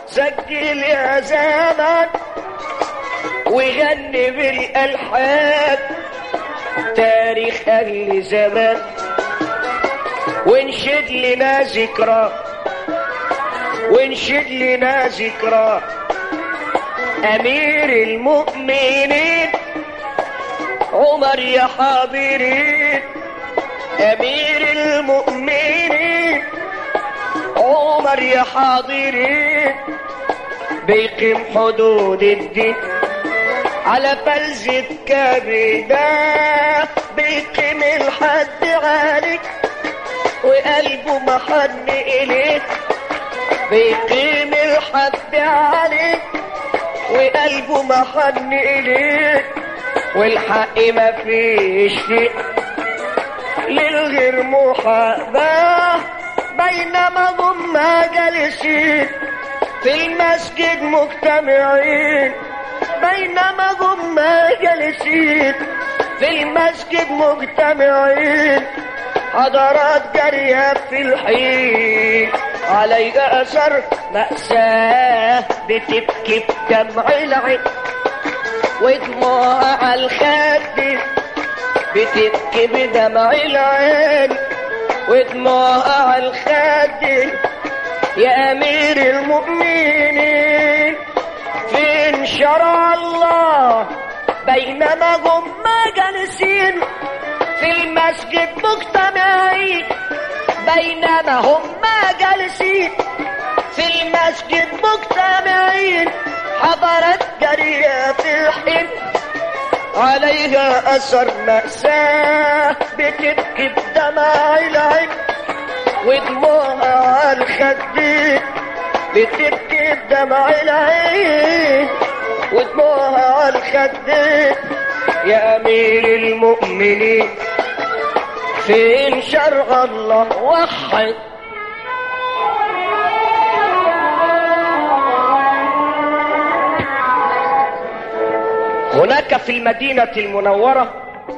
سجل يا زمان وغني بالالحان تاريخ اهل زمان وانشد لنا ذكرى وانشد لنا ذكرى امير المؤمنين عمر يا حاضرين امير المؤمنين عمر يا حاضرين بيقيم حدود الدين على فلزة كبدة بيقيم الحد عليك وقلبه محن إليك بيقيم الحد عليك وقلبه محن إليك والحق ما فيش فيه للغير محاباة بينما هم جالسين في المسجد مجتمعين بينما هم جالسين في المسجد مجتمعين حضرات جارية في الحين علي أثر مأساة بتبكي بدمع العين ودموع على الخد بتبكي بدمع العين ودموع على الخد يا أمير المؤمنين فين شرع الله بينما هم جالسين في المسجد مجتمعين بينما هم جالسين في المسجد مجتمعين حضرت جارية في الحين عليها أثر مأساة بتبكي بدمع العين ودموعها على الخدين بتبكي بدمع العين ودموعها على الخدين يا أمير المؤمنين فين شرع الله وحد هناك في المدينة المنورة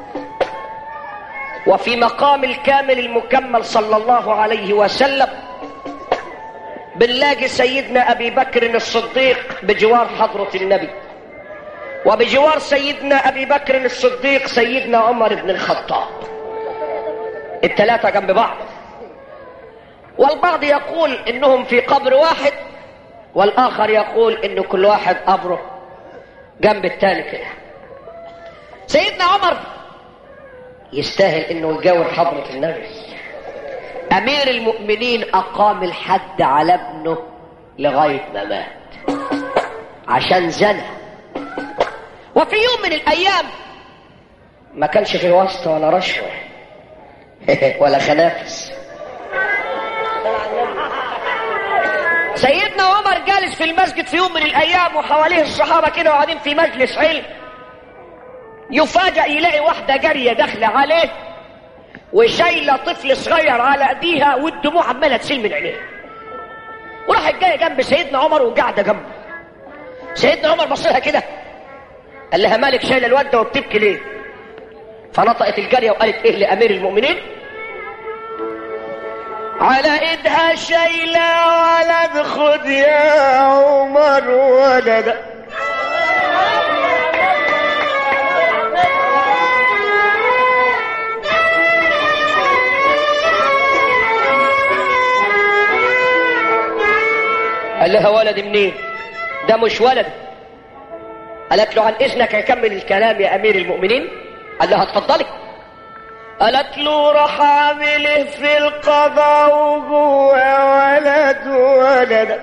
وفي مقام الكامل المكمل صلى الله عليه وسلم بنلاقي سيدنا أبي بكر الصديق بجوار حضرة النبي وبجوار سيدنا أبي بكر الصديق سيدنا عمر بن الخطاب الثلاثة جنب بعض والبعض يقول إنهم في قبر واحد والآخر يقول إن كل واحد قبره جنب التاني كده سيدنا عمر يستاهل انه يجاور حضرة النبي امير المؤمنين اقام الحد على ابنه لغاية ما مات عشان زنى وفي يوم من الايام ما كانش في واسطة ولا رشوة ولا خنافس سيدنا عمر جالس في المسجد في يوم من الايام وحواليه الصحابه كده وقاعدين في مجلس علم يفاجأ يلاقي واحدة جارية داخلة عليه وشايلة طفل صغير على ايديها والدموع عمالة تسيل من عينيه وراحت جاية جنب سيدنا عمر وقاعدة جنبه سيدنا عمر بص لها كده قال لها مالك شايلة الواد ده وبتبكي ليه؟ فنطقت الجارية وقالت ايه لأمير المؤمنين؟ على ايدها شايلة ولد خد يا عمر ولد قال لها ولد منين ده مش ولد قالت له عن اذنك اكمل الكلام يا امير المؤمنين قال لها اتفضلي قالت له راح اعمل في القضاء وجوه ولد ولد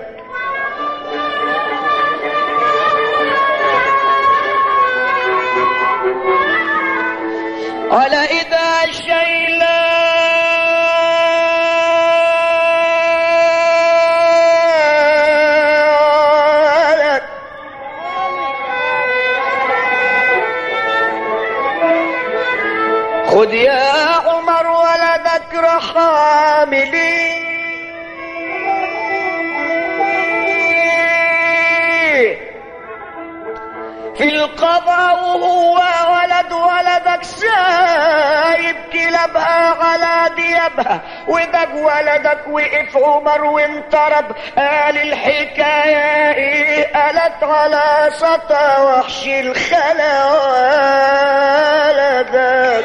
على اذا شيلة ولد خذ يا عمر ولدك رح عاملين في القضاء وهو ولد ولدك سايب كلابها على دي جابها ودق ولدك وقف عمر وانطرب قال الحكاية ايه قالت على سطى وحش الخلا ولدك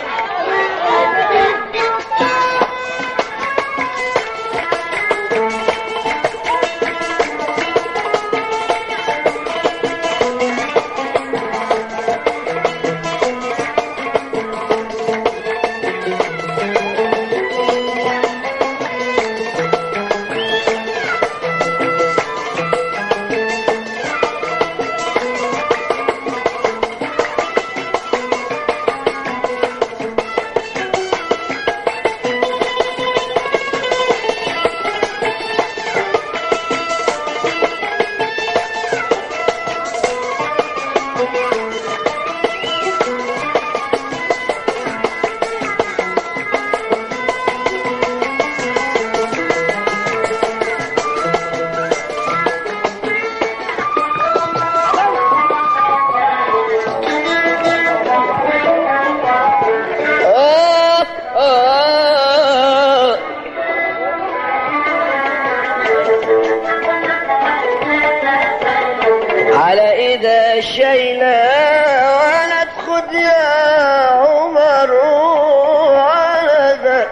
آه آه على ايد شينا ولا تخد يا عمر على ذا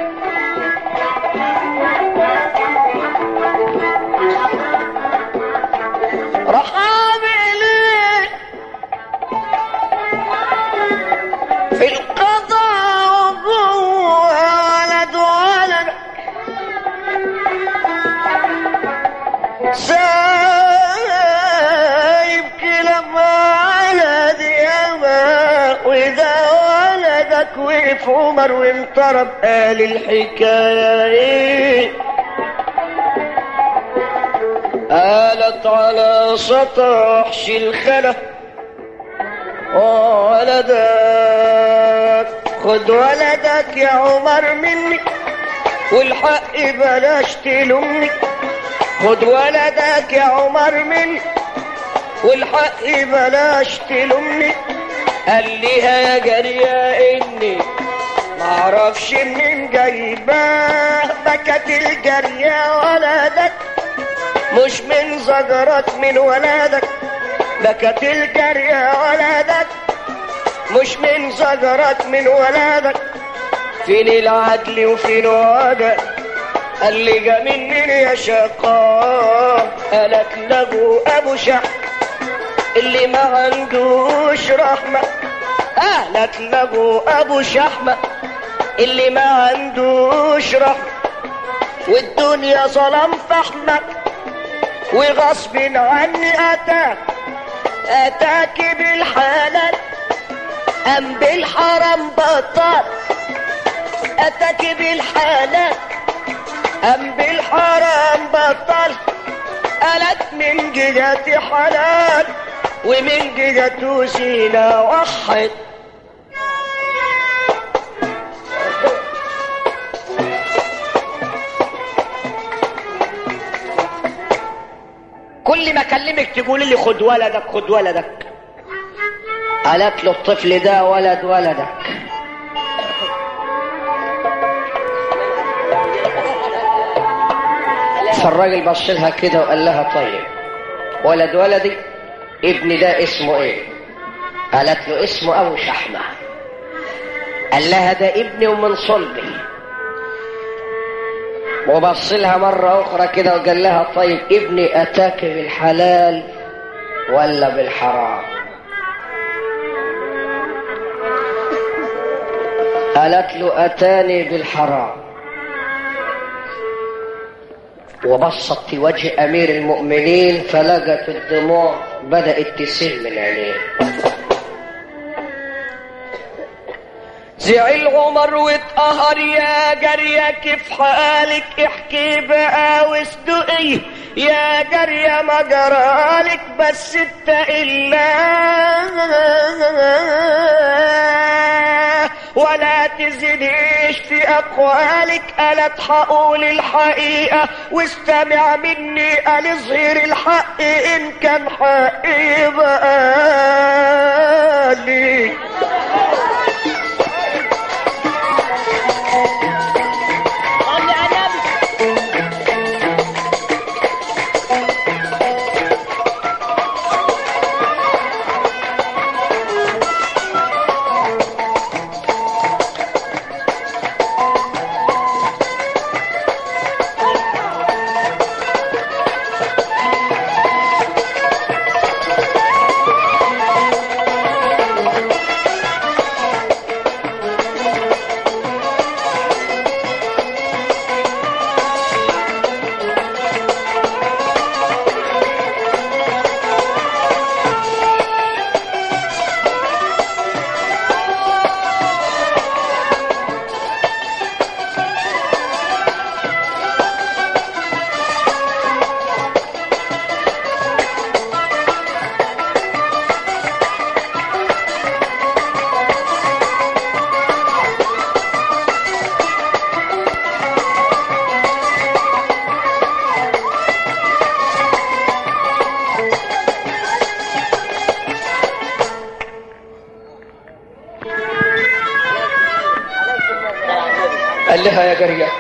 راح اعمل ايه في القضاء وجوه ولد ولد سايب كلام ولد ياما وإذا ولدك وقف عمر وانطرب قال الحكاية ايه قالت على سطح الخلا ولدك خد ولدك يا عمر مني والحق بلاش تلومني خد ولدك يا عمر مني والحق بلاش تلومني قال ليها يا جارية اني معرفش منين جايباه بكت الجارية ولدك مش من زجرات من ولدك بكت الجارية ولدك مش من زجرات من ولدك فين العدل وفين وعدك قال لي جا منين يا شقاء قالت له ابو شح اللي ما عندوش رحمة قالت له ابو شحمة اللي ما عندوش رحمة والدنيا ظلم فحمك وغصب عني اتاك اتاك بالحلال ام بالحرام بطل اتاك بالحلال ام بالحرام بطل قالت من جهتي حلال ومن جهته زينة وحد كل ما اكلمك تقولي لي خد ولدك خد ولدك قالت له الطفل ده ولد ولدك فالراجل بص لها كده وقال لها طيب ولد ولدي ابني ده اسمه ايه قالت له اسمه ابو شحمه قال لها ده ابني ومن صلبي وبص لها مرة أخرى كده وقال لها طيب ابني أتاك بالحلال ولا بالحرام قالت له أتاني بالحرام وبصت في وجه أمير المؤمنين فلقت الدموع بدأت تسيل من عينيه زعل عمر واتقهر يا جارية كيف حالك احكي بقى واصدقي يا جارية ما جرالك بس اتقي الله ولا تزنيش في اقوالك قالت حقول الحقيقة واستمع مني قال اظهر الحق ان كان حقي بقى لي قال لها يا جارية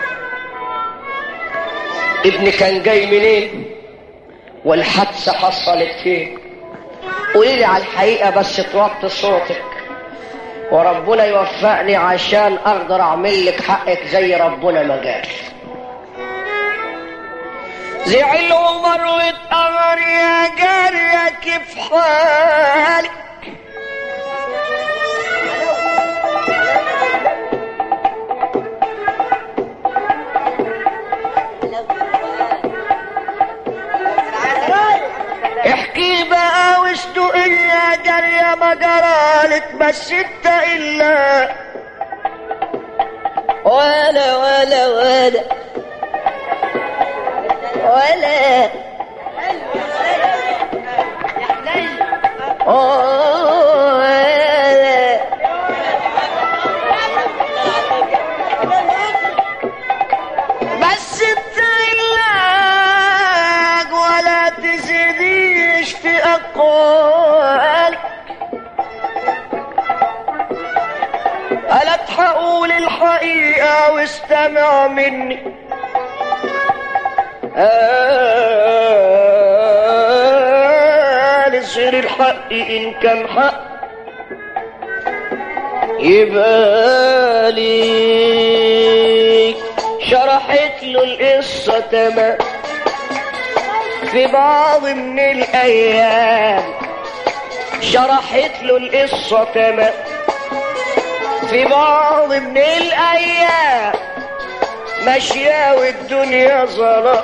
ابني كان جاي منين والحادثة حصلت فين قولي لي على الحقيقة بس توطي صوتك وربنا يوفقني عشان اقدر اعمل لك حقك زي ربنا ما قال زعل عمر واتأمر يا جارية كيف حالك احكي بقى واشدق يا جارية ما جرالك بس انت الا ولا ولا ولا ولا ولا بس انت علاج ولا تزيديش في اقوالك الا تحقول الحقيقة واستمع مني آه لصير الحق إن كان حق يبقى ليك شرحت له القصة تمام في بعض من الأيام شرحت له القصة تمام في بعض من الأيام ماشية والدنيا ظلام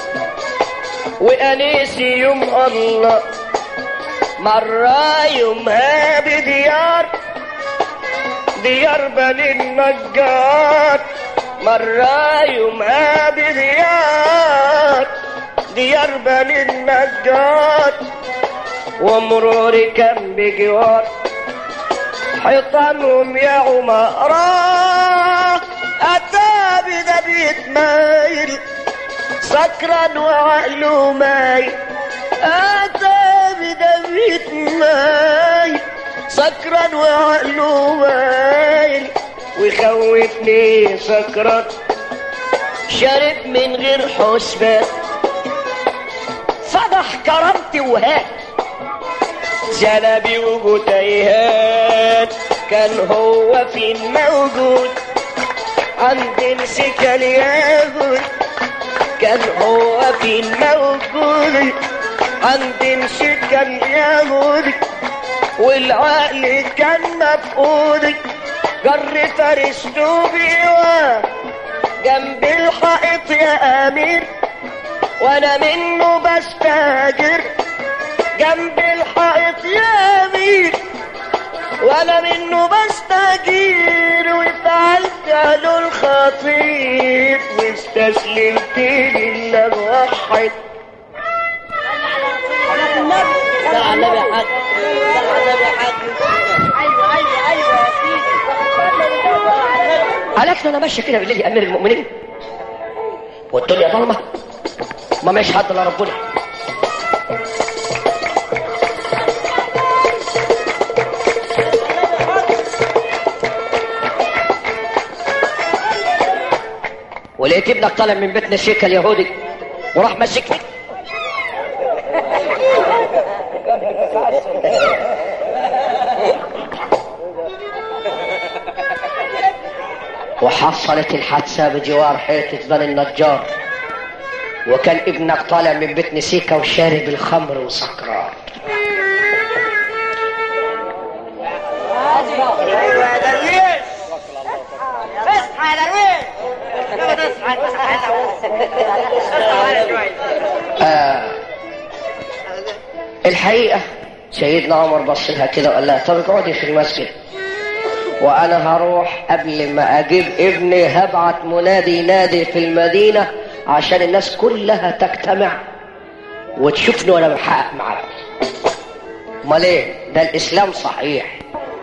وأنيسي يوم الله مرة يومها بديار ديار بني النجار مرة يومها بديار ديار بني النجار ومروري كان بجوار حيطانهم يا عمراء أتى بدبيت مايل سكرا وعقله مايل أتى بدبيت مايل سكرا وعقله مايل ويخوفني سكران شرب من غير حسبان فضح كرامتي وهات جلبي وجتيهات كان هو فين موجود عند مسك اليهود كان هو فين موجود عند مسك اليهود والعقل كان مفقود جر فرشته بيوه جنب الحائط يا امير وانا منه بستاجر جنب الحائط يا امير وانا منه بستجير وفعلت له الخطير واستسلمت لله الوحد صل على النبي يا حاج صل على النبي يا حاج ايوه ايوه ايوه يا سيدي قالت له انا ماشيه كده بالليل يا امير المؤمنين والدنيا ضلمه ما ماشي حد الا ربنا ولقيت ابنك طالع من بيت نشيكه اليهودي وراح ماسكني وحصلت الحادثة بجوار حيطة بني النجار وكان ابنك طالع من بيت نسيكة وشارب الخمر وسكران ايوه يا درويش اصحى يا درويش يلا تصحى تصحى اصحى شويه آه الحقيقة سيدنا عمر بص لها كده وقال لها طب اقعدي في المسجد وانا هروح قبل ما اجيب ابني هبعت منادي ينادي في المدينة عشان الناس كلها تجتمع وتشوفني وانا بحقق معاك امال ايه ده الاسلام صحيح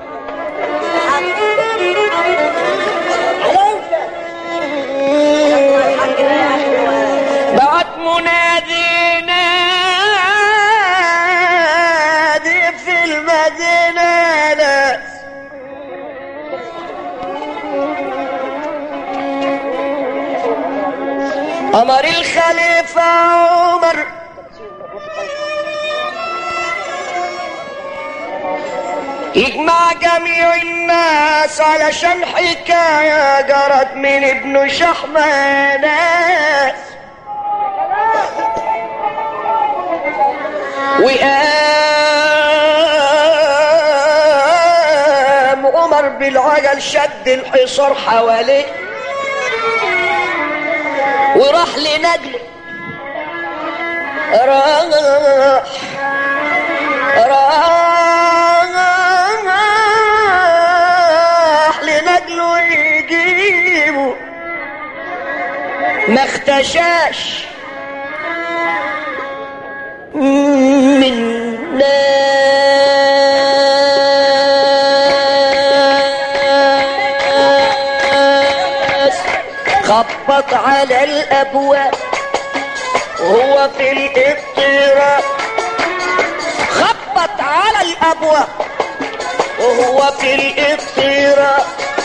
بعت منادي نادي في المدينة ناس أمر الخليفة عمر يجمع جميع الناس علشان حكاية جرت من ابن شحمانات وقام عمر بالعجل شد الحصار حواليه وراح لنجله راح راح لنجله يجيبه ما اختشاش من ناس خبط على الابواب وهو في الاضطراب خبط على الابواب وهو في الاضطراب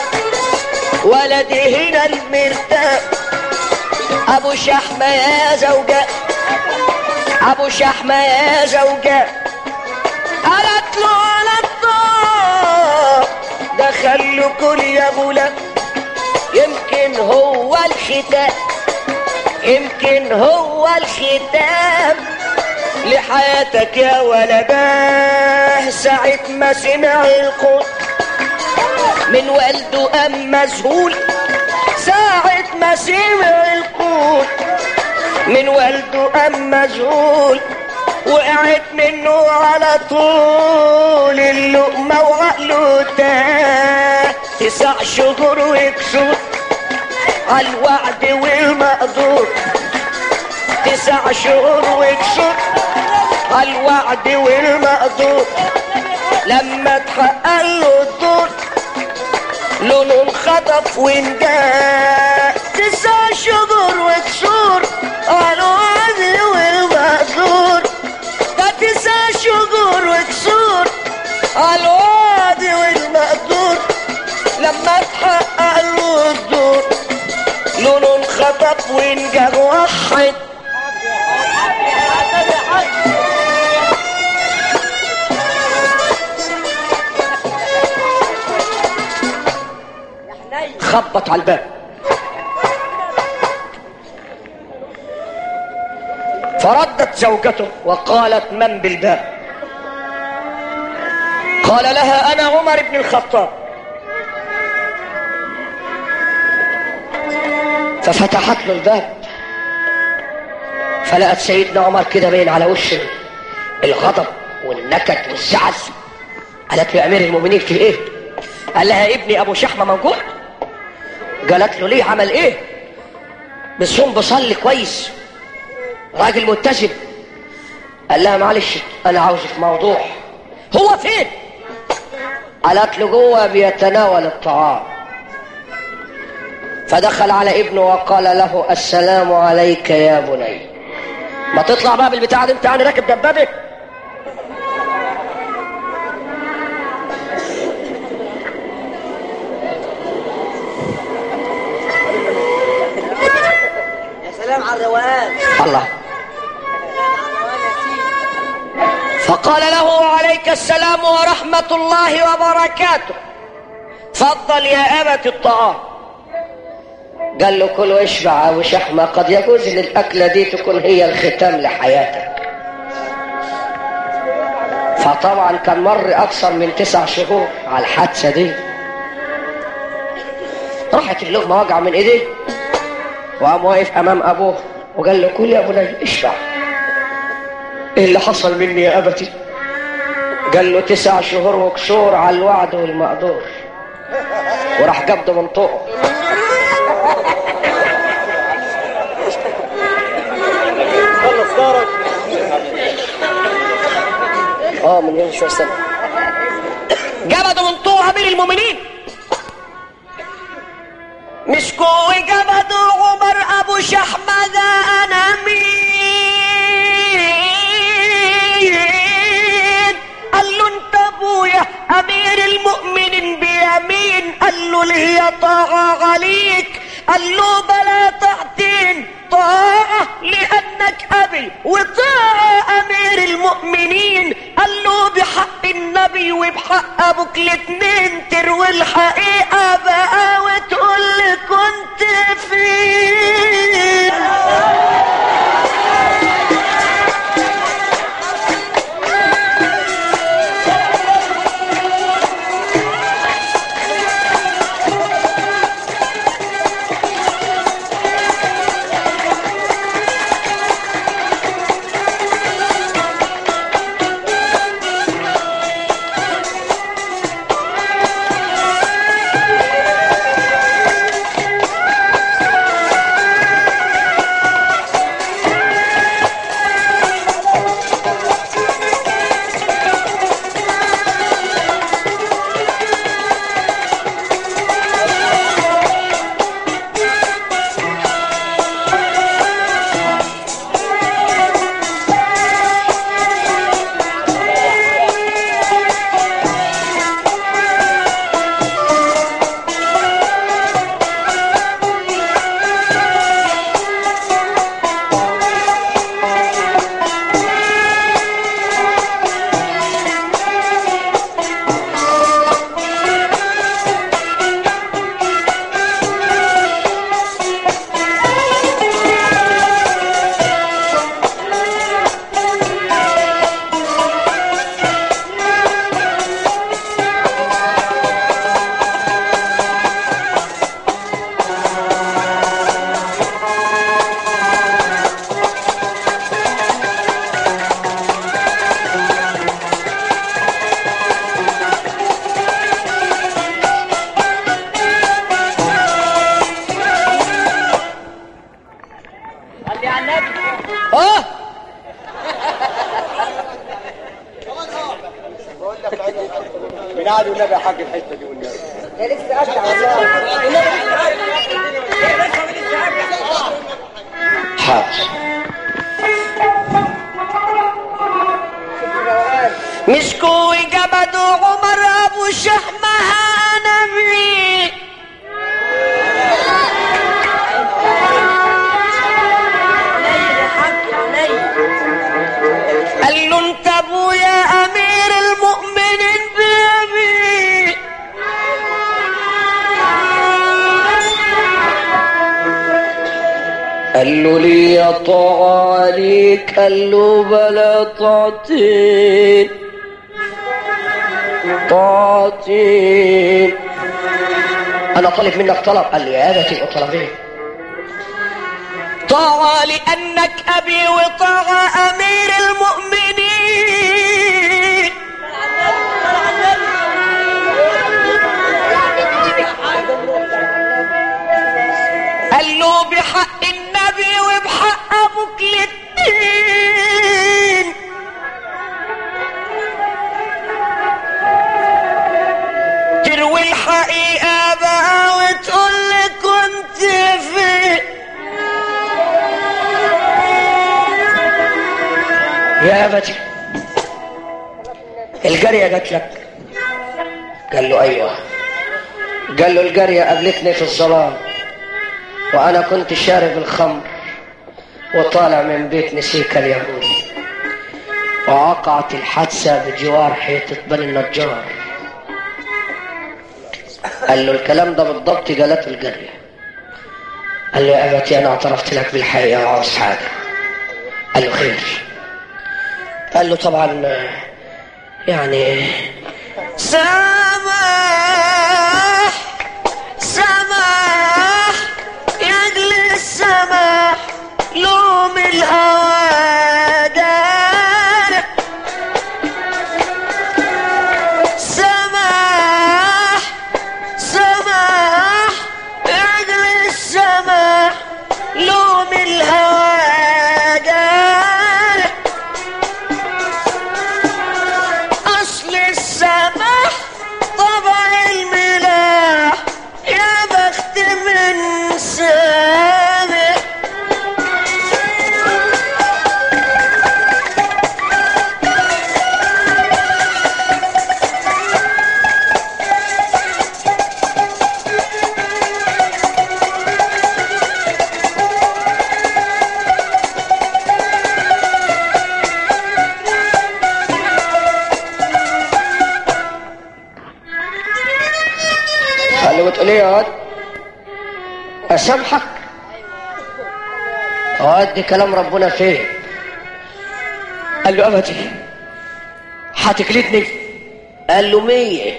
ولدي هنا المرتاب ابو شحمه يا زوجة ابو شحمه يا زوجة قالت له على الطاق دخل له كل يا غلام يمكن هو الختام يمكن هو الختام لحياتك يا ولداه ساعة ما سمع القول من والده قام مذهول ساعة ما سمع القول من والده قام مذهول وقعت منه على طول اللقمة وعقله تاه تسع شهور وكسور على الوعد والمقدور تسع شهور وكسور على الوعد والمقدور لما اتحقق له الدور لونه انخطف وانجاه تسع شهور وكسور على الوعد والمقدور ده تسع شهور وكسور على الوعد والمقدور لما اتحقق له الدور لونه انخطف وانجاه وحد خبط على الباب فردت زوجته وقالت من بالباب قال لها انا عمر بن الخطاب ففتحت له الباب فلقت سيدنا عمر كده باين على وشه الغضب والنكد والزعل قالت له يا امير المؤمنين في ايه قال لها ابني ابو شحمه موجود قالت له ليه عمل ايه بصوم بصلي كويس راجل متزن قال لها معلش انا عاوزك موضوع هو فين قالت له جوه بيتناول الطعام فدخل على ابنه وقال له السلام عليك يا بني ما تطلع بقى بالبتاع ده انت يعني راكب دبابه يا سلام على الروقان الله فقال له عليك السلام ورحمة الله وبركاته فضل يا أبت الطعام قال له كل واشبع وشحمة قد يجوز ان الأكلة دي تكون هي الختام لحياتك فطبعا كان مر أكثر من تسع شهور على الحادثة دي راحت اللقمة وجع من ايديه وقام واقف امام ابوه وقال له كل يا بني اشبع ايه اللي حصل مني يا ابتي قال له تسع شهور وكسور على الوعد والمقدور وراح قبضه من طوقه خلص دارك اه من يوم شوية سنة قبضه من طوق امير المؤمنين مسكوا وجبدوا عمر ابو شحمة ده انا مين قال له انت ابويا امير المؤمنين بيمين قال له ليه طاعة عليك قال له بلا طاعتين طاعة النبي وطاع امير المؤمنين قال له بحق النبي وبحق ابوك الاتنين تروي الحقيقة بقى وتقول لي كنت فين صلي على النبي اه من قعد والنبي يا حاج الحته دي والنبي حاضر مسكوا جبدوا عمر ابو شحمها نبي قال له انت ابويا امير المؤمنين بيبي قال له لي يا طاعة عليك قال له بلا طاعتين طاعتين انا طالب منك طلب قال لي يا ابتي طلبين طاعة لأنك أبي وطاعة أمير المؤمنين قال له بحق النبي وبحق أبوك الاتنين تروي الحقيقة بقى وتقول لي كنت فين يا أبتي الجارية جات لك قال له أيوة قال له الجارية قابلتني في الظلام وأنا كنت شارب الخمر وطالع من بيت نسيك اليهودي ووقعت الحادثة بجوار حيطة بني النجار قال له الكلام ده بالضبط قالته الجارية قال له يا أبتي أنا اعترفت لك بالحقيقة وعاوز حاجة قال له خير قال له طبعا يعني سماح سماح يجلس سماح لوم الهوى دار سماح سماح يجلس سماح لوم الهوى دار اصل السماح اسامحك اودي كلام ربنا فين قال له ابدي هتجلدني قال له مية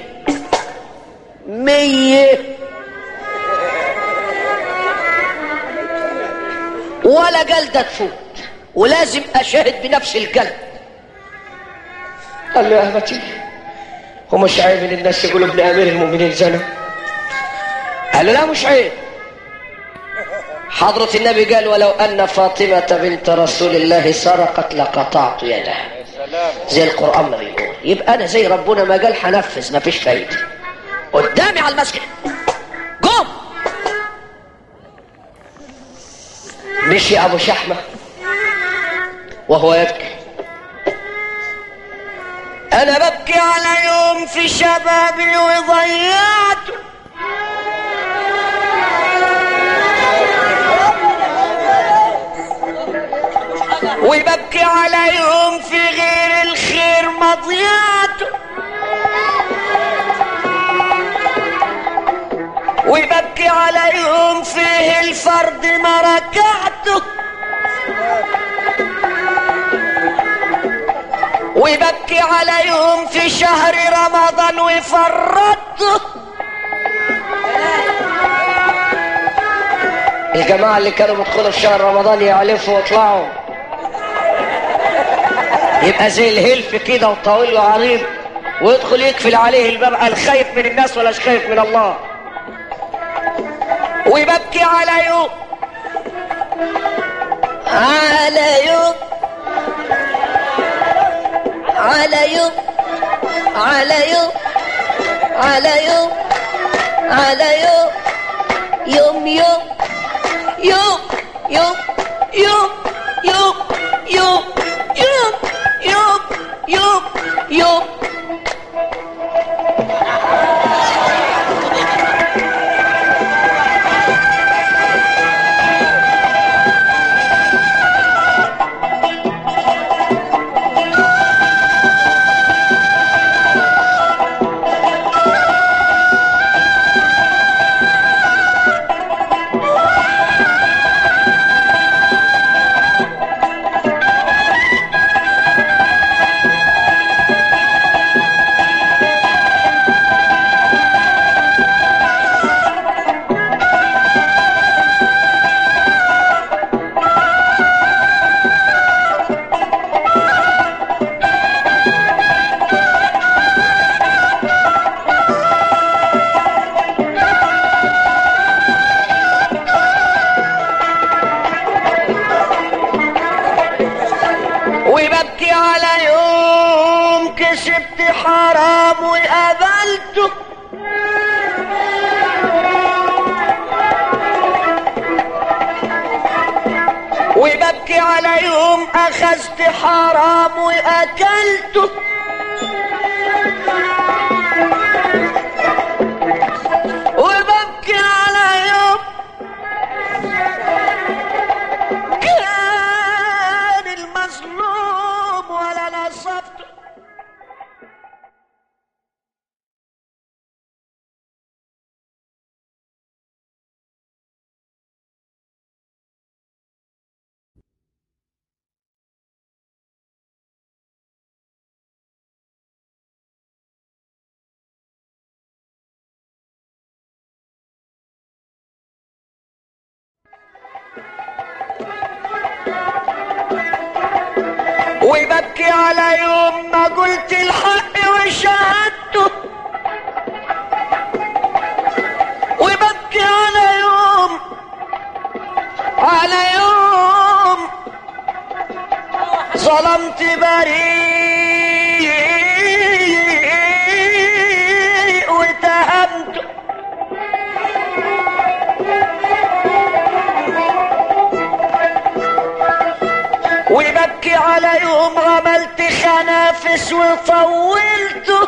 مية ولا جلدة تفوت ولازم اشاهد بنفس الجلد قال له يا ابتي هو مش عيب ان الناس يقولوا ابن امير المؤمنين زنا قال له لا مش عيب حضرة النبي قال ولو أن فاطمة بنت رسول الله سرقت لقطعت يدها زي القرآن ما بيقول يبقى أنا زي ربنا ما قال هنفذ ما فيش فايدة قدامي على المسجد قوم مشي أبو شحمة وهو يبكي أنا ببكي على يوم في شبابي وضيعته وببكي على يوم في غير الخير مضيعته وببكي على يوم فيه الفرد ما ركعته وببكي على يوم في شهر رمضان وفرطته الجماعة اللي كانوا بيدخلوا في شهر رمضان يعلفوا ويطلعوا يبقى زي الهلف كده وطويل وعريض ويدخل يقفل عليه الباب قال خايف من الناس ولا خايف من الله ويبكي على يوم على يوم على يوم على يوم على يوم على يوم يوم يوم يوم يوم يوم يوم يوم يوم يوم يوم يوم وببكي على يوم كسبت حرام وقبلته وببكي على يوم اخذت حرام واكلته وببكي على يوم كان المظلوم ولا نصبته وببكي على يوم ما قلت الحق وشهدته وببكي على يوم على يوم ظلمت بريء واتهمته وببكي على يوم رملت خنافس وطولته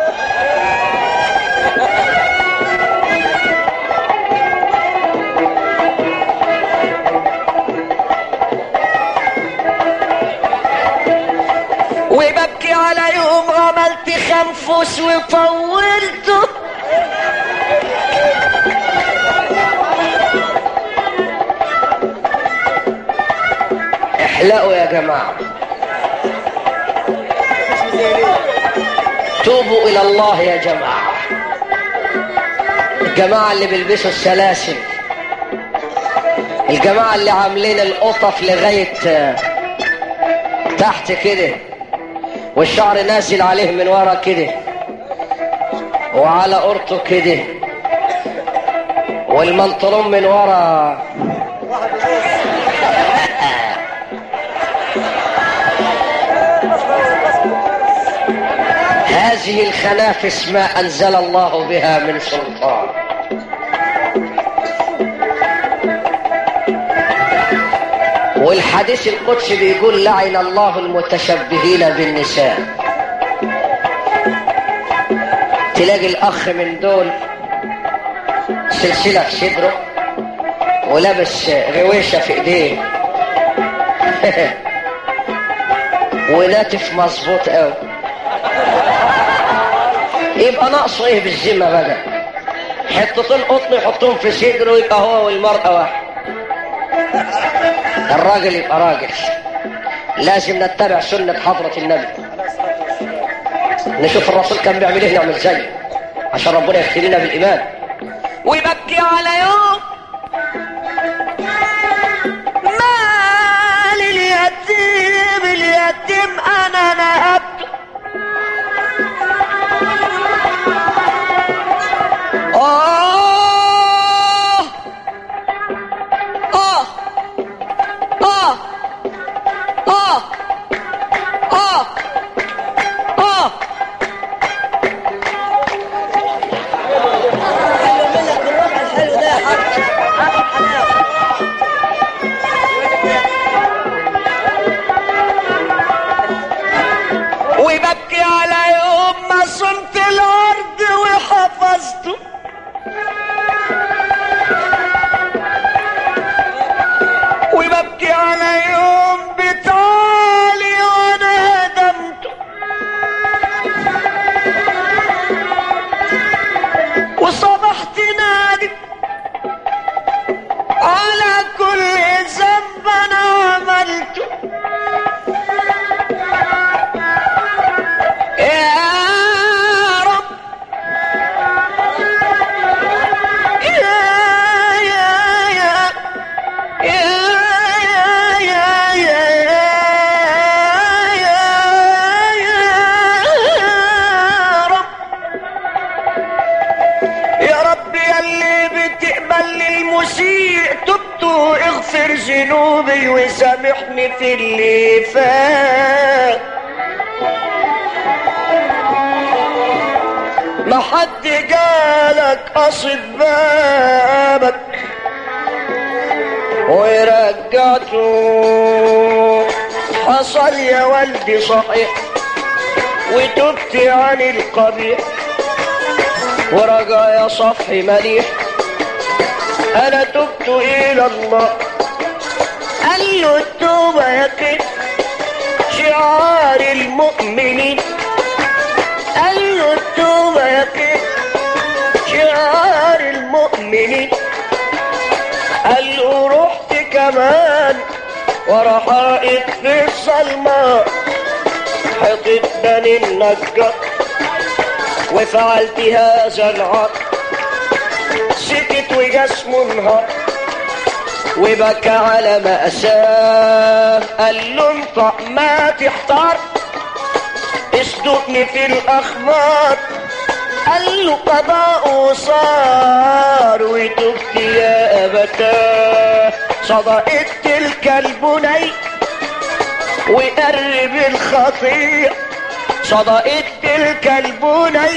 وببكي على يوم رملت خنفس وطولته احلقوا يا جماعة مش ميزانية توبوا الى الله يا جماعة الجماعة اللي بيلبسوا السلاسل الجماعة اللي عاملين القطف لغاية آه، تحت كده والشعر نازل عليه من ورا كده وعلى قرطه كده والمنطلون من ورا واحد ونص هذه الخنافس ما أنزل الله بها من سلطان والحديث القدسي بيقول لعن الله المتشبهين بالنساء تلاقي الأخ من دول سلسلة في صدره ولابس غويشة في ايديه وناتف مظبوط قوي يبقى ناقصه ايه بالذمه بقى حتتين قطن يحطهم في صدره يبقى هو والمرأة واحد الراجل يبقى راجل لازم نتبع سنة حضرة النبي نشوف الرسول كان بيعمل ايه نعمل زيه عشان ربنا يختلينا بالإيمان ويبكي على يوم مال اليتيم اليتيم انا نهبته آه آه آه آه آه آه حلو منك بالربع الحلو ده يا حاج حاج حلاوه وببكي على يوم ما صنت الارض وحفظته وببكي على يوم بتالي وانا هدمته وصبحت نادي على كل ذنب انا عملته يا رب يا يا يا يا يا يا يا يا رب يا رب يلي بتقبل المسيء تبت اغفر ذنوبي وسامحني في اللي فات ما حد جالك قصد بابك ورجعته حصل يا والدي صحيح وتبت عن القبيح ورجع يا صفحي مليح انا تبت الى الله قال له التوبة يا كده شعار المؤمنين قال له التوبة يا كده شعار المؤمنين قال له رحت كمان ورا حائط في الظلمة حطيت بني النجار وفعلت هذا العار سكت وجسمه انهار وبكى على مأساه قال له انطق ما تحتار اصدقني في الأخبار قال له قضاء صار وتبت يا أبتاه صدقت تلك البني وقرب الخطيئة صدقت تلك البني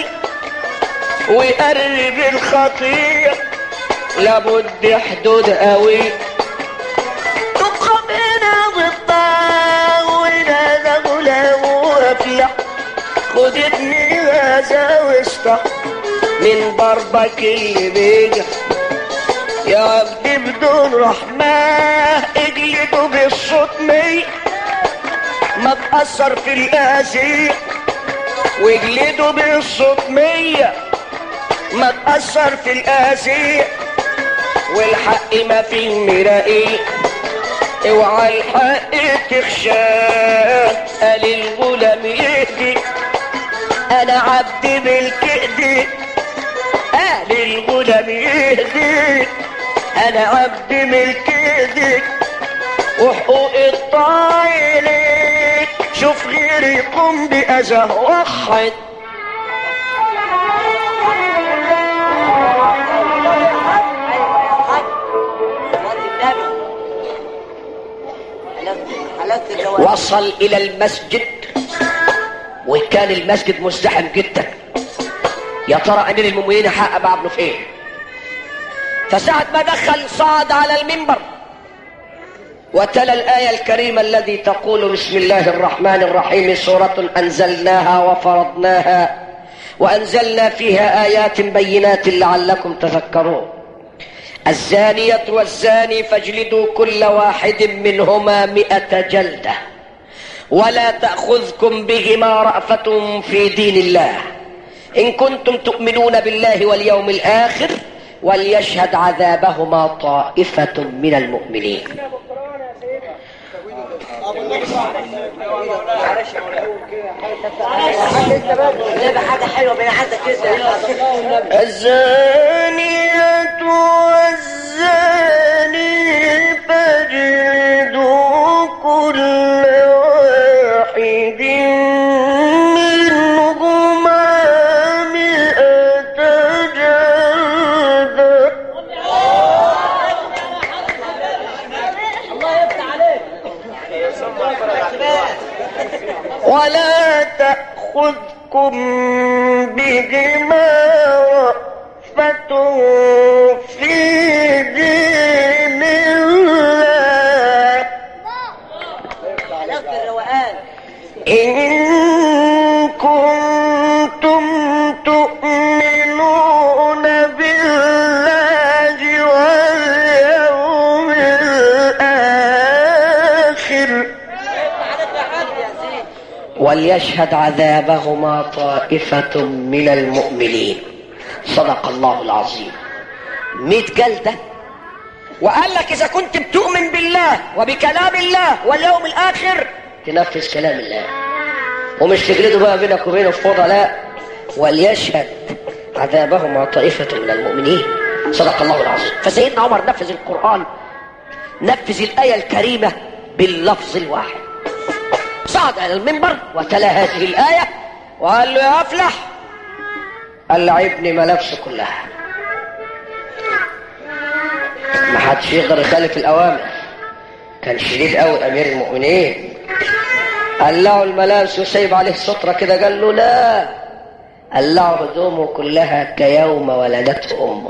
وقرب الخطيئة لابد حدود قوي تقام هنا ضدها وهنا ده غلام وافلح خدتني هذا وسطح من ضربك اللي بيجح يا عبدي بدون رحمة اجلده بالصوت مية ما تأثر في القاسي واجلده بالصوت مية ما تأثر في القاسي والحق ما في مرائي اوعى الحق تخشى قال الغلام يهدي انا عبد ملك ايدي قال الغلام يهدي انا عبد ملك ايدي وحقوق الطايلين شوف غيري قم بأذى وحد حلفت الجواز وصل الى المسجد وكان المسجد مزدحم جدا يا ترى امير المؤمنين حق مع ابنه في ايه فساعة ما دخل صعد على المنبر وتلا الآية الكريمة الذي تقول بسم الله الرحمن الرحيم سورة أنزلناها وفرضناها وأنزلنا فيها آيات بينات لعلكم تذكرون الزانية والزاني فاجلدوا كل واحد منهما مئة جلدة ولا تأخذكم بهما رأفة في دين الله إن كنتم تؤمنون بالله واليوم الآخر وليشهد عذابهما طائفة من المؤمنين جايب حاجة حلوة من عندك كده الزانية والزاني فاجلدوا كل واحد منهما مئة جلدة ولا تأخذكم بهما رأفة في دين الله حلفت الروقان إن كنتم تؤمنون بالله واليوم الآخر وليشهد عذابهما طائفة من المؤمنين صدق الله العظيم مئة جلدة وقال لك إذا كنت بتؤمن بالله وبكلام الله واليوم الآخر تنفذ كلام الله ومش تجلدوا بقى بينك وبينه في فوضى لا وليشهد عذابهما طائفة من المؤمنين صدق الله العظيم فسيدنا عمر نفذ القرآن نفذ الآية الكريمة باللفظ الواحد صعد على المنبر وتلا هذه الآية وقال له يا أفلح ألعبني ملابسه كلها ما حدش يقدر يخالف الأوامر كان شديد قوي أمير المؤمنين قلعوا الملابس وسايب عليه سترة كده قال له لا قلعوا هدومه كلها كيوم ولدته أمه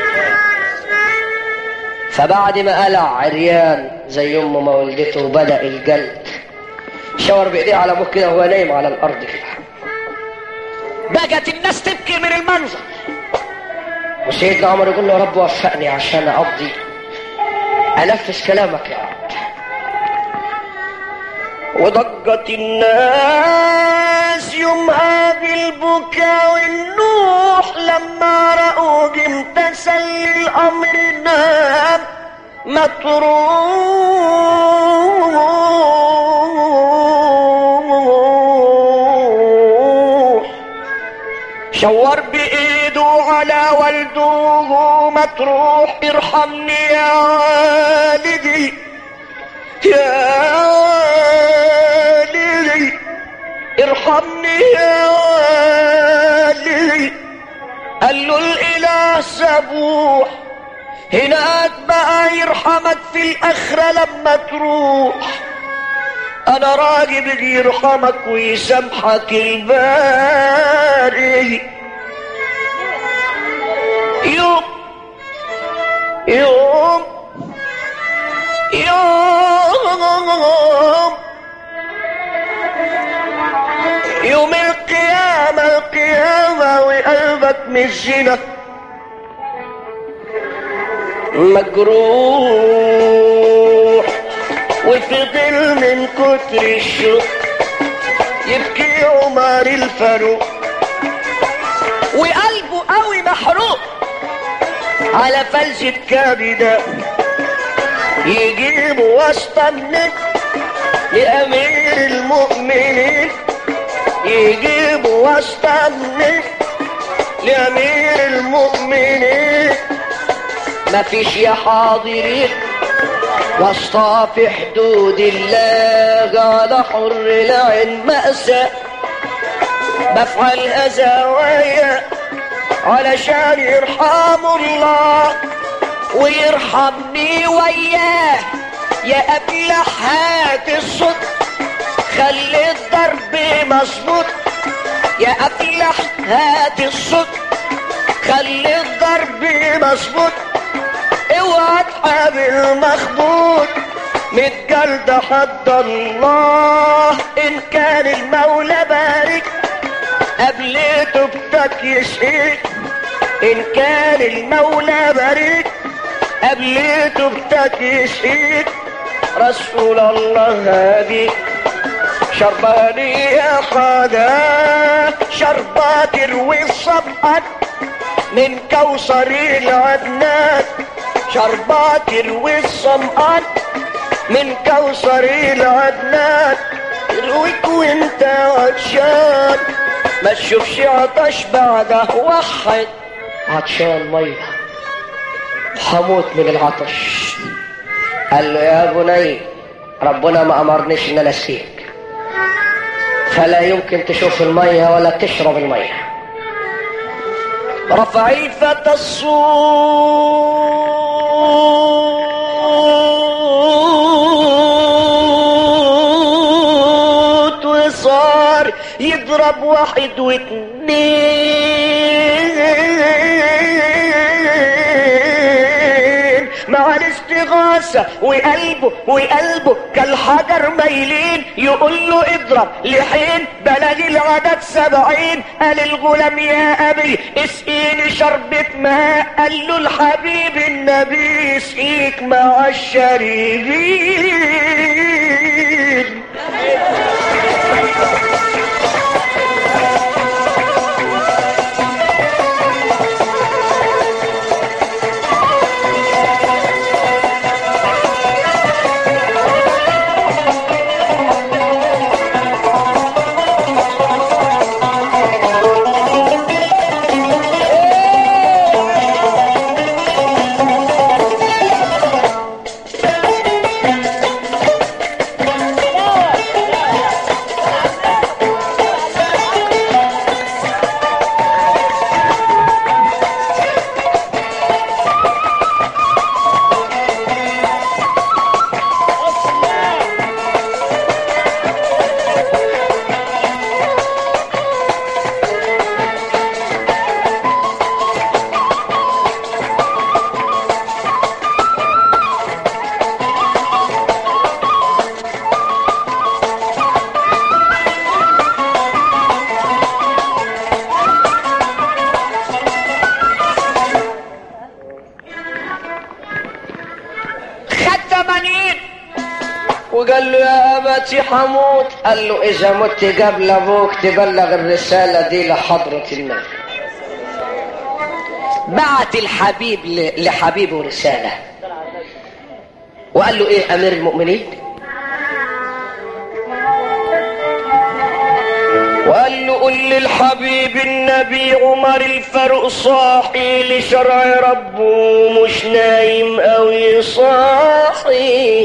فبعد ما قلع عريان زي أمه ما ولدته بدأ الجلد شاور بايديه على ابوه كده وهو نايم على الارض كده بقت الناس تبكي من المنظر وسيدنا عمر يقول له يا رب وفقني عشان اقضي انفذ كلامك يا رب وضجت الناس يومها بالبكاء والنوح لما رأوا امتثل الأمر نام مطروح شور بإيده على والده مطروح ارحمني يا والدي يا والدي ارحمني يا والدي قال له الاله سبوح هناك بقى يرحمك في الاخره لما تروح انا راجل يرحمك ويسامحك الباري يوم يوم يوم يوم القيامة القيامة وقلبك مش هنا مجروح وفضل من كتر الشوق يبكي عمر الفاروق وقلبه قوي محروق على فلسة كبده يجيبوا واسطة منك لأمير المؤمنين يجيبوا واسطة منك لأمير المؤمنين مفيش يا حاضرين واسطة في حدود الله قال حر العين مأساة بفعل زوايا علشان يرحم الله ويرحمني وياه يا أبلح هات الصوت خلي الضرب مظبوط يا أبلح هات الصوت خلي الضرب مظبوط اوعى تقابل مخبوط متجلد حد الله ان كان المولى بارك قبل توبتك يشهد ان كان المولى بارك قبل توبتك يشهد رسول الله هادي شرباني يا حدا شربات تروي الصبحات من كوثر العدنان شربات تروي الصمآن من كوثر العدنان ترويك وانت عطشان ما تشوفش عطش بعده وحد عطشان ميه هموت من العطش قال له يا بني ربنا ما امرنيش ان انا اسقيك فلا يمكن تشوف الميه ولا تشرب الميه رفع الفتى الصوت وصار يضرب واحد واتنين مع الاستغاثة وقلبه وقلبه كالحجر ميلين يقول له اضرب لحين بلغ العدد سبعين قال الغلام يا ابي اسقيني شربة ماء قال له الحبيب النبي يسقيك مع الشريبين خد ثمانين وقال له يا أبتي حموت قال له إذا مت قبل أبوك تبلغ الرسالة دي لحضرة النبي بعت الحبيب ل- لحبيبه رسالة وقال له إيه أمير المؤمنين وقال له قل للحبيب النبي عمر الفاروق صاحي لشرع ربه مش نايم أوي صاحي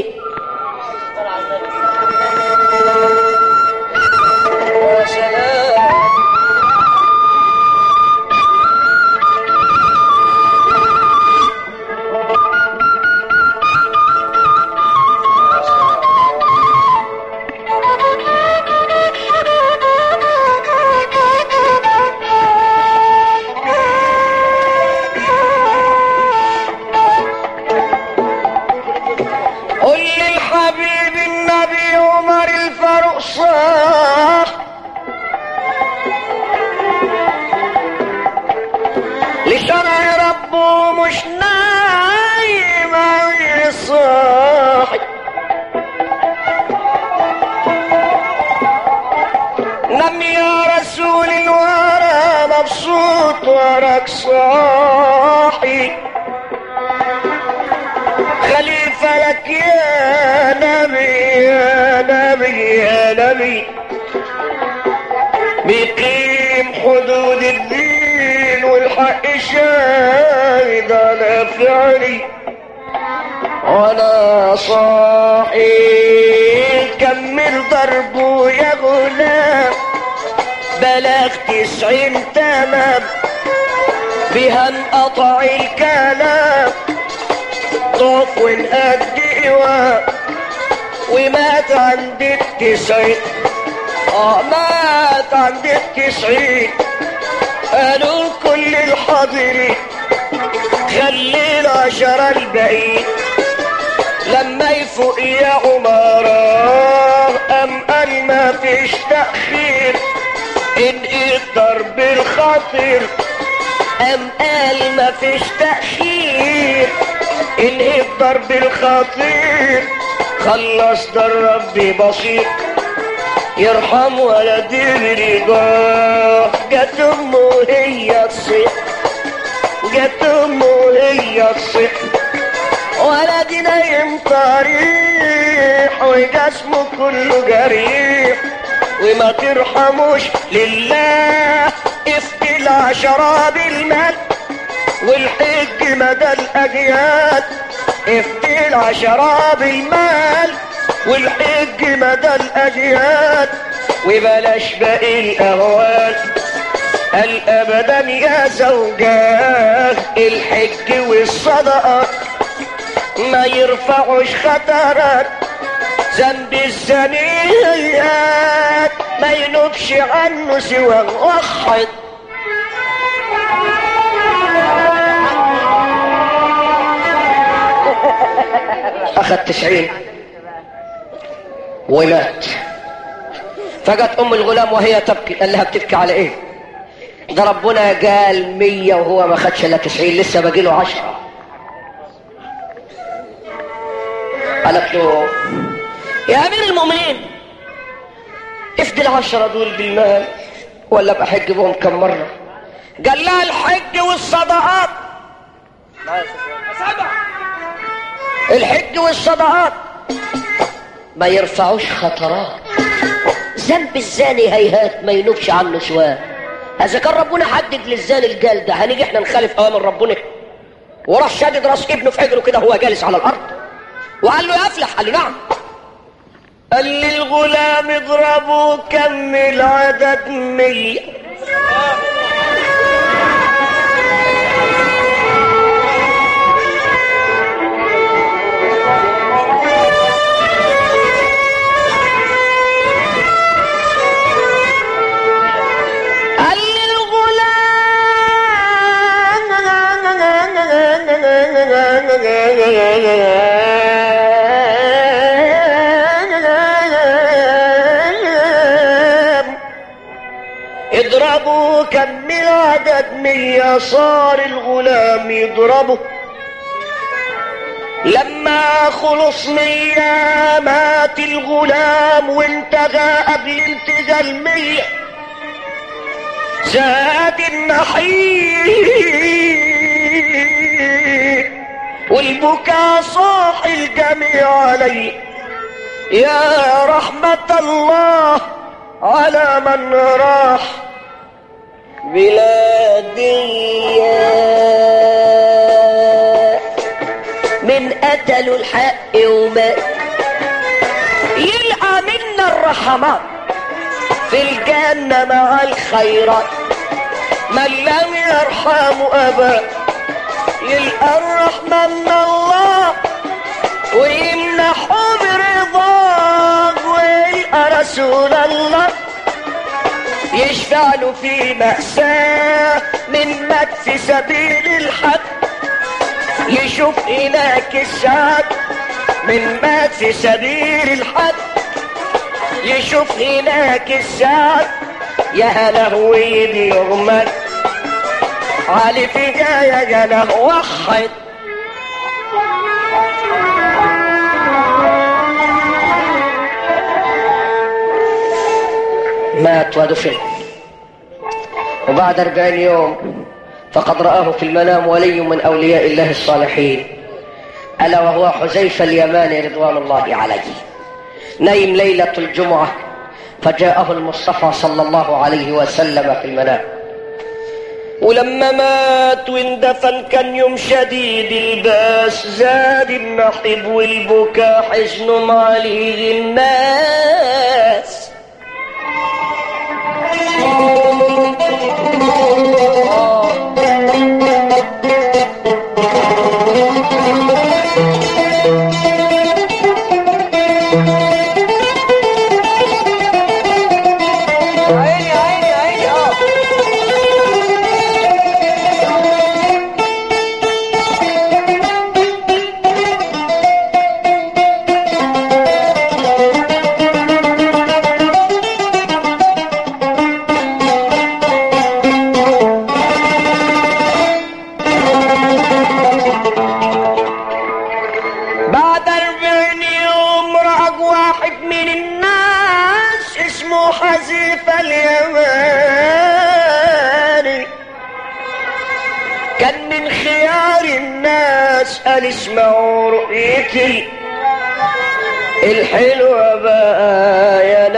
يا سلام قل للحبيب النبي عمر الفاروق صاح لشرع ربه مش نايم أوي صاحي نم يا رسول الورى مبسوط وراك صاحي خليفة لك يا نبي يا نبي يا نبي بيقيم حدود الدين والحق شاهد على فعلي وانا صاحي كمل ضربه يا غلام بلغ تسعين تمام بها انقطع الكلام ضعف ونقد إيوان ومات عند التسعين اه مات عند التسعين قالوا كل الحاضرين خلي العشرة الباقيين لما يفوق يا عمارة أم قال ما فيش تأخير إن يقدر بالخاطر أم قال ما فيش تأخير إن يقدر بالخاطر خلص ده ربي بسيط يرحم ولدي برضاه جت أمه هي تصيح جت أمه هي تصيح ولدي نايم طريح وجسمه كله جريح وما ترحموش لله افتلع شراب المال والحج مدى الاجيال افتلع شراب المال والحج مدى الاجيال وبلاش باقي الاهوال قال ابدا يا زوجاه الحج والصدقات ما يرفعوش خطرات ذنب الزنيات ما ينوبش عنه سوى واحد اخذ تسعين ومات فجت ام الغلام وهي تبكي قال لها بتبكي على ايه ده ربنا قال مية وهو ما خدش الا تسعين لسه باقي له عشرة قالت له يا امير المؤمنين افدي العشرة دول بالمال ولا بحج بهم كم مرة قال لها الحج والصدقات الحج والصدقات ما يرفعوش خطرات ذنب الزاني هيهات ما ينوبش عنه سواه اذا كان ربنا حدد للزاني الجال ده هنيجي احنا نخالف اوامر ربنا وراح شادد راس ابنه في حجره كده وهو جالس على الارض وقال له يا افلح قال له نعم قال للغلام اضربوا كمل عدد مية قال للغلام اضربوا كمل عدد مية صار الغلام يضربه لما خلص مية مات الغلام وانتهى قبل انتهى المية زاد النحيب والبكاء صاح الجميع علي يا رحمة الله على من راح بلادي من قتلوا الحق ومات يلقى منا الرحمات في الجنة مع الخيرات من لم يرحم أبا يلقى الرحمة من الله ويمنحه برضاه ويلقى رسول الله يشفع له في مأساة من مات في سبيل الحق يشوف هناك السعد من مات في سبيل الحق يشوف هناك السعد يا هلا هو يدي يغمد علي في جاية جنه وحد مات ودفن وبعد أربعين يوم فقد رآه في المنام ولي من أولياء الله الصالحين ألا وهو حذيفة اليماني رضوان الله عليه نيم ليلة الجمعة فجاءه المصطفى صلى الله عليه وسلم في المنام ولما مات واندفن كان يوم شديد الباس زاد النحب والبكاء حزن عليه الناس عيني عيني عيني اه بعد أربعين يوم رأى واحد من الناس اسمه حذيفة اليماني كان من خيار الناس قال اسمعوا رؤيتي الحلوة بقى يا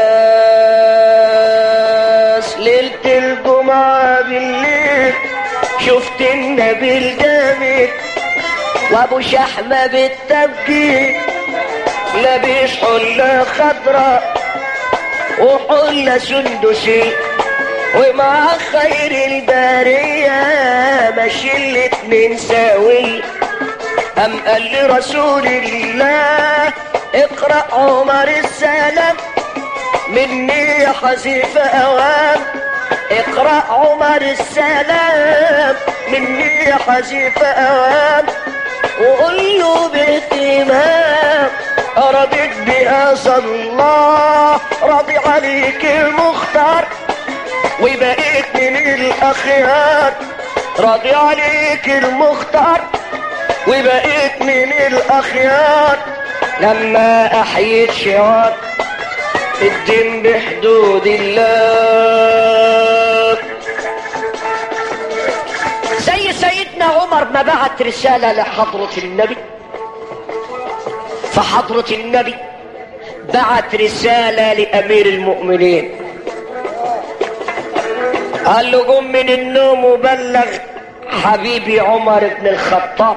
ناس ليلة الجمعة بالليل شفت النبي الجامد وابو شحمة بالتبكير لابس حلة خضراء وحلة سندسي ومع خير البرية ماشي الاتنين ساوي أم قال لرسول الله اقرأ عمر السلام مني يا حذيفة أوام اقرأ عمر السلام مني يا حذيفة أوام وقول له باهتمام رضيت بهذا الله راضي عليك المختار وبقيت من الأخيار راضي عليك المختار وبقيت من الأخيار لما أحييت شعار الدين بحدود الله زي سيدنا عمر ما بعت رسالة لحضرة النبي فحضرة النبي بعت رسالة لأمير المؤمنين قال له قم من النوم وبلغ حبيبي عمر بن الخطاب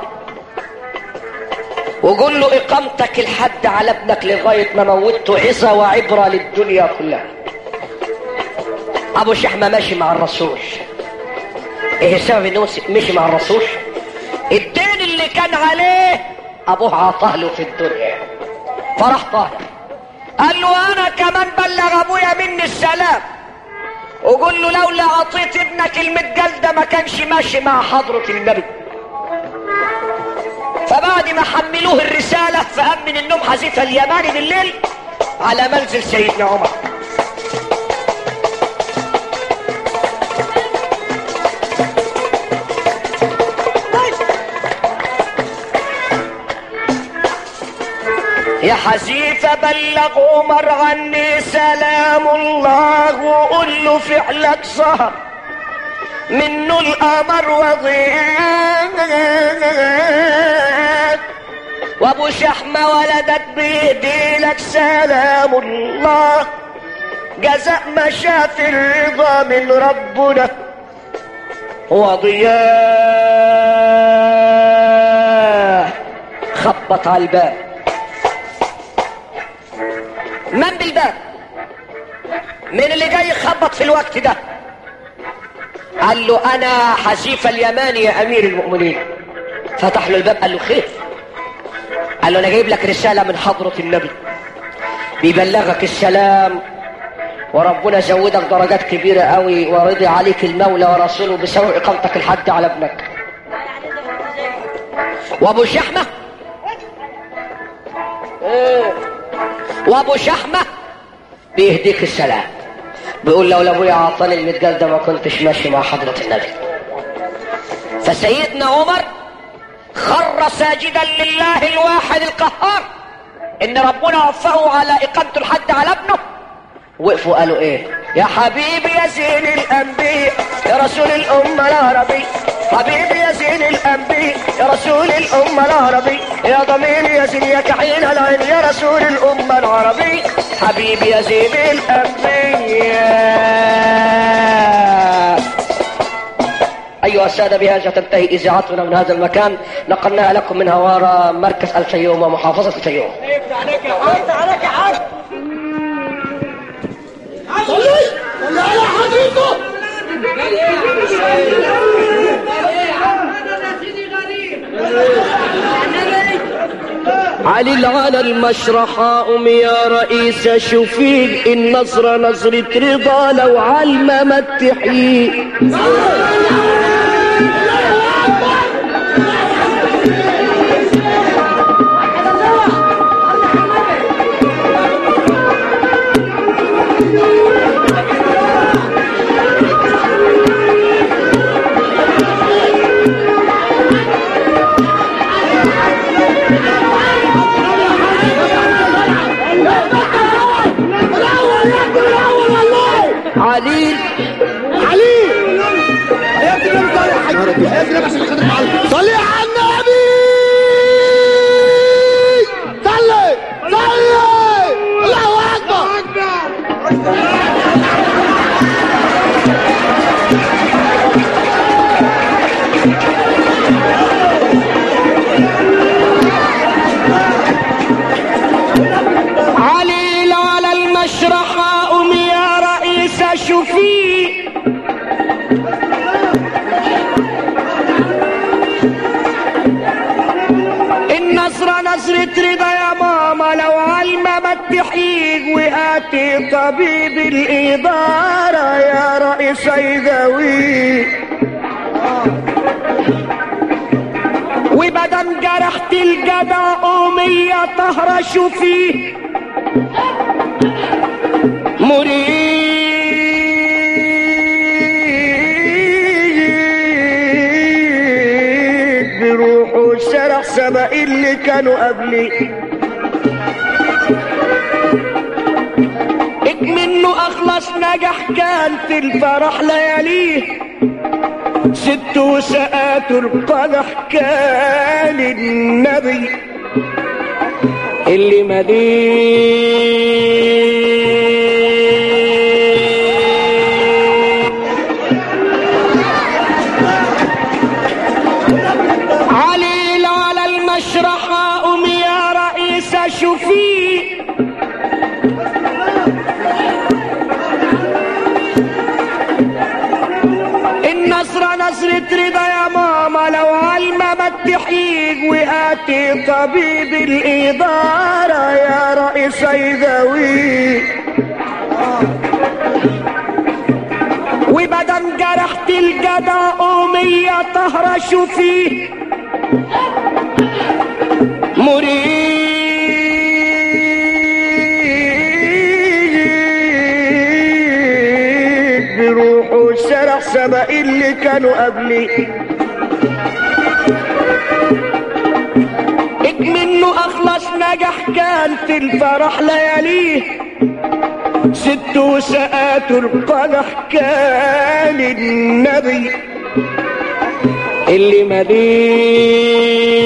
وقول له اقامتك الحد على ابنك لغاية ما موته عظة وعبرة للدنيا كلها ابو شحمة ماشي مع الرسول ايه السبب انه مشي مع الرسول الدين اللي كان عليه ابوه عطاه له في الدنيا فراح طاهر قال له انا كمان بلغ ابويا مني السلام وقول له لولا اعطيت ابنك المتجلده ما كانش ماشي مع حضرة النبي فبعد ما حملوه الرسالة فقام من النوم حذيفة اليماني بالليل على منزل سيدنا عمر يا حذيفة بلغ عمر عني سلام الله وقول له فعلك صهر منه القمر وضيق وابو شحمة ولدت بيدي لك سلام الله جزاء ما شاف الرضا من ربنا وضياء خبط على الباب من بالباب من اللي جاي يخبط في الوقت ده قال له انا حذيفه اليماني يا امير المؤمنين فتح له الباب قال له خير قال له انا جايب لك رساله من حضره النبي بيبلغك السلام وربنا زودك درجات كبيره قوي ورضي عليك المولى ورسوله بسبب اقامتك الحد على ابنك وابو شحمه إيه. وابو شحمه بيهديك السلام بيقول لو ابويا عطاني المتجال ده ما كنتش ماشي مع حضرة النبي فسيدنا عمر خر ساجدا لله الواحد القهار ان ربنا وفقه على اقامة الحد على ابنه وقفوا قالوا ايه يا حبيبي يا زين الانبياء يا رسول الامة العربي حبيبي يا يا زين الأنبي يا رسول الأمة العربي يا ضمير يا زين يا كحيل العين يا رسول الأمة العربي حبيبي يا زين الأنبي أيها السادة بها تنتهي إذاعتنا من هذا المكان نقلناها لكم من هوارة مركز الفيوم ومحافظة الفيوم انت عليك يا حاج صلي صلي على حضرته علي على المشرحة أم يا رئيس شوفيك النظرة نظرة رضا لو علمة ما تحييك علي علي يا ابني النبي صلي يا حاج يا ابني النبي عشان خاطر معلم صلي على النبي صلي صلي الله اكبر علي على المشرحة أم يا رئيس شوفيك النصرة نصرة رضا يا ماما لو علمة ما تحيق وآتي طبيب الإدارة يا رئيس يداويك وبدم جرحت الجدع أمية تهرش فيه مريد بروحه شرح سبق اللي كانوا قبلي منه اخلص نجح كان في الفرح لياليه ست وسقات القدح كان النبي اللي مدين علي على المشرحة أم يا رئيس شوفيه النصرة نصرة رضا يا ماما لو علمة ما تحيق وآتي طبيب الإدارة يا رئيس يداوي وبدم جرحت الجدع أمية تهرش فيه مريد بروحه شرح سبق اللي كانوا قبلي منه اخلص نجح كان في الفرح لياليه ست وسقات القدح كان النبي اللي مدين